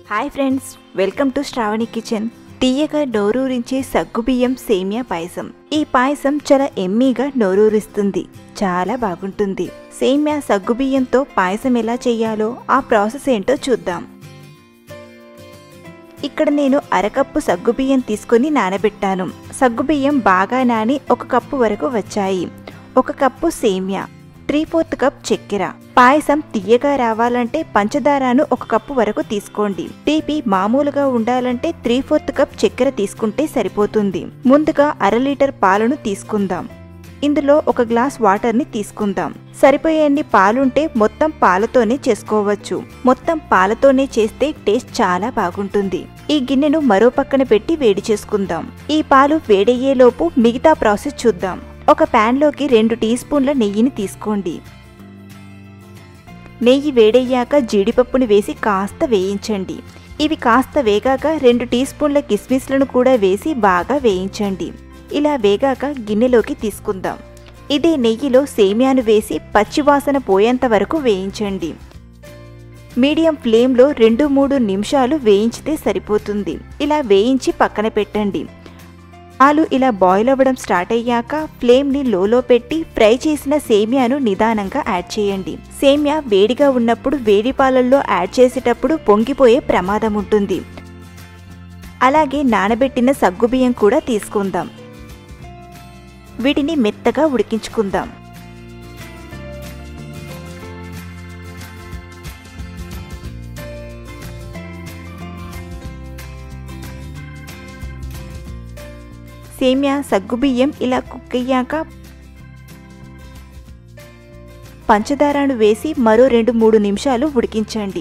hi friends welcome to Shravani kitchen తీయగా నోరూరించే సగ్గుబియ్యం సేమియా పాయసం ఈ పాయసం చాలా ఎమ్మీగా నోరూరిస్తుంది చాలా బాగుంటుంది సేమియా సగ్గుబియ్యంతో పాయసం ఎలా చేయాలో ఆ ప్రాసెస్ ఏంటో చూద్దాం ఇక్కడ నేను అరకప్పు సగ్గుబియ్యం తీసుకొని నానబెట్టాను సగ్గుబియ్యం బాగా నాని ఒక కప్పు వరకు వచ్చాయి ఒక కప్పు సేమియా త్రీ ఫోర్త్ కప్ చక్కెర పాయసం తీయగా రావాలంటే పంచదారను ఒక కప్పు వరకు తీసుకోండి తీపి మామూలుగా ఉండాలంటే త్రీ ఫోర్త్ కప్ చక్కెర తీసుకుంటే సరిపోతుంది ముందుగా అర లీటర్ పాలను తీసుకుందాం ఇందులో ఒక గ్లాస్ వాటర్ని తీసుకుందాం సరిపోయేన్ని పాలుంటే మొత్తం పాలతోనే చేసుకోవచ్చు మొత్తం పాలతోనే చేస్తే టేస్ట్ చాలా బాగుంటుంది ఈ గిన్నెను మరో పక్కన పెట్టి వేడి చేసుకుందాం ఈ పాలు వేడయ్యేలోపు మిగతా ప్రాసెస్ చూద్దాం ఒక ప్యాన్లోకి రెండు టీ స్పూన్ల నెయ్యిని తీసుకోండి నెయ్యి వేడయ్యాక జీడిపప్పుని వేసి కాస్త వేయించండి ఇవి కాస్త వేగాక రెండు టీ స్పూన్ల కిస్మిస్లను కూడా వేసి బాగా వేయించండి ఇలా వేగాక గిన్నెలోకి తీసుకుందాం ఇదే నెయ్యిలో సేమియాను వేసి పచ్చివాసన పోయేంత వరకు వేయించండి మీడియం ఫ్లేమ్లో రెండు మూడు నిమిషాలు వేయించితే సరిపోతుంది ఇలా వేయించి పక్కన పెట్టండి పాలు ఇలా బాయిల్ అవ్వడం స్టార్ట్ అయ్యాక ఫ్లేమ్ని లోలో పెట్టి ఫ్రై చేసిన సేమియాను నిదానంగా యాడ్ చేయండి సేమియా వేడిగా ఉన్నప్పుడు వేడి పాలల్లో యాడ్ చేసేటప్పుడు పొంగిపోయే ప్రమాదం ఉంటుంది అలాగే నానబెట్టిన సగ్గుబియ్యం కూడా తీసుకుందాం వీటిని మెత్తగా ఉడికించుకుందాం సేమియా సగ్గుబియ్యం ఇలా కుక్ అయ్యాక పంచదారను వేసి మరో రెండు మూడు నిమిషాలు ఉడికించండి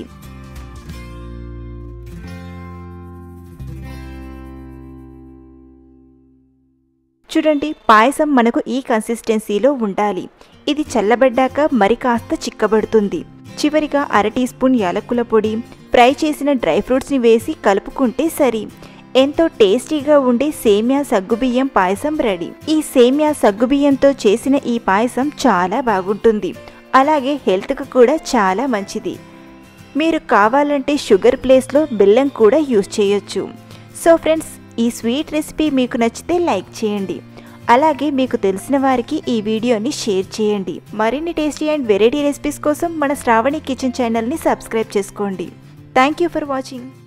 చూడండి పాయసం మనకు ఈ కన్సిస్టెన్సీలో ఉండాలి ఇది చల్లబడ్డాక మరి కాస్త చిక్కబడుతుంది చివరిగా అర టీ స్పూన్ యాలకుల పొడి ఫ్రై చేసిన డ్రై ఫ్రూట్స్ని వేసి కలుపుకుంటే సరి ఎంతో టేస్టీగా ఉండే సేమియా సగ్గుబియ్యం పాయసం రెడీ ఈ సేమియా సగ్గుబియ్యంతో చేసిన ఈ పాయసం చాలా బాగుంటుంది అలాగే హెల్త్కు కూడా చాలా మంచిది మీరు కావాలంటే షుగర్ ప్లేస్లో బెల్లం కూడా యూస్ చేయొచ్చు సో ఫ్రెండ్స్ ఈ స్వీట్ రెసిపీ మీకు నచ్చితే లైక్ చేయండి అలాగే మీకు తెలిసిన వారికి ఈ వీడియోని షేర్ చేయండి మరిన్ని టేస్టీ అండ్ వెరైటీ రెసిపీస్ కోసం మన శ్రావణి కిచెన్ ఛానల్ని సబ్స్క్రైబ్ చేసుకోండి థ్యాంక్ యూ ఫర్ వాచింగ్